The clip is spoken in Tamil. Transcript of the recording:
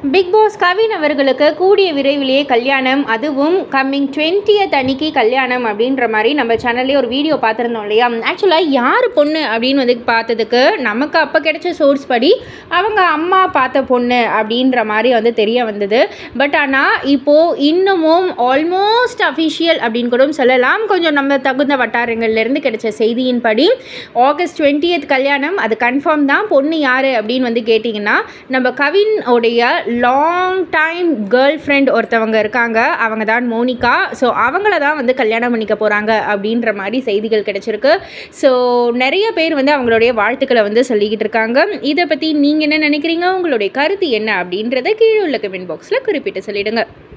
பிக் பாஸ் கவின் அவர்களுக்கு கூடிய விரைவிலேயே கல்யாணம் அதுவும் கம்மிங் டுவெண்ட்டியத் அன்னைக்கு கல்யாணம் அப்படின்ற மாதிரி நம்ம சேனல்லே ஒரு வீடியோ பார்த்துருந்தோம் இல்லையா ஆக்சுவலாக யார் பொண்ணு அப்படின்னு வந்து பார்த்ததுக்கு நமக்கு அப்போ கிடைச்ச சோர்ஸ் படி அவங்க அம்மா பார்த்த பொண்ணு அப்படின்ற மாதிரி வந்து தெரிய வந்தது பட் ஆனால் இப்போது இன்னமும் ஆல்மோஸ்ட் அஃபிஷியல் அப்படின்னு கூட சொல்லலாம் கொஞ்சம் நம்ம தகுந்த வட்டாரங்கள்லேருந்து கிடைச்ச செய்தியின்படி ஆகஸ்ட் டுவெண்ட்டியத் கல்யாணம் அது கன்ஃபார்ம் தான் பொண்ணு யார் அப்படின்னு வந்து கேட்டிங்கன்னா நம்ம கவின் உடைய லாங் டைம் கேர்ள் ஃப்ரெண்ட் ஒருத்தவங்க இருக்காங்க அவங்க தான் மோனிகா ஸோ அவங்கள தான் வந்து கல்யாணம் பண்ணிக்க போகிறாங்க அப்படின்ற மாதிரி செய்திகள் கிடைச்சிருக்கு ஸோ நிறைய பேர் வந்து அவங்களுடைய வாழ்த்துக்களை வந்து சொல்லிக்கிட்டு இருக்காங்க இதை பற்றி நீங்கள் என்ன நினைக்கிறீங்க உங்களுடைய கருத்து என்ன அப்படின்றத கீழே உள்ள கமெண்ட் பாக்ஸில் குறிப்பிட்டு சொல்லிடுங்க